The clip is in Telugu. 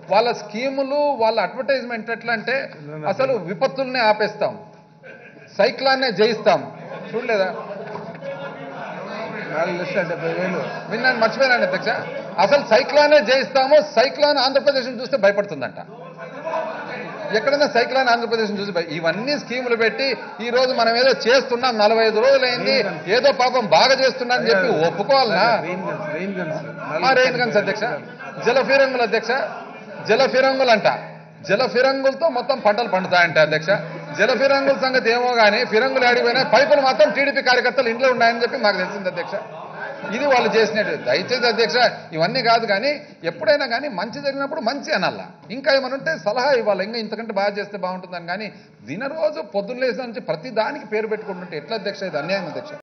వాళ్ళ స్కీములు వాళ్ళ అడ్వర్టైజ్మెంట్ ఎట్లా అంటే అసలు విపత్తుల్నే ఆపేస్తాం సైక్లాన్నే జయిస్తాం చూడలేదా నాలుగు లక్షల డెబ్బై వేలు విన్నాను మర్చిపోయాను అధ్యక్ష అసలు సైక్లానే జయిస్తాము సైక్లాన్ ఆంధ్రప్రదేశ్ చూస్తే భయపడుతుందంట ఎక్కడైనా సైక్లాన్ ఆంధ్రప్రదేశ్ చూసి భయ- ఇవన్నీ స్కీములు పెట్టి ఈ రోజు మనం ఏదో చేస్తున్నాం నలభై ఐదు రోజులైంది ఏదో పాపం బాగా చేస్తున్నా అని చెప్పి ఒప్పుకోవాలనా రెయిన్ గన్స్ రెయిన్ గన్స్ ఆ రెయిన్ గన్స్ అధ్యక్ష జల ఫిరంగులు అధ్యక్ష జల ఫిరంగులు అంట జల ఫిరంగులతో మొత్తం పంటలు పండుతాయంట అధ్యక్ష జల ఫిరంగుల సంగతి ఏమో కానీ ఫిరంగులు ఆడిపోయినా పైపులు మాత్రం టీడీపీ కార్యకర్తలు ఇంట్లో ఉన్నాయని చెప్పి మాకు తెలిసింది అధ్యక్ష ఇది వాళ్ళు చేసినట్టు దయచేసి అధ్యక్ష ఇవన్నీ కాదు కానీ ఎప్పుడైనా కానీ మంచి జరిగినప్పుడు మంచి అనల్లా ఇంకా ఏమైనా ఉంటే సలహా ఇవ్వాలి ఇంకా ఇంతకంటే బాగా చేస్తే బాగుంటుందని కానీ దినరోజు పొద్దున్న లేసిన నుంచి ప్రతి దానికి పేరు పెట్టుకుంటుంటే ఎట్లా అధ్యక్ష ఇది అన్యాయం అధ్యక్ష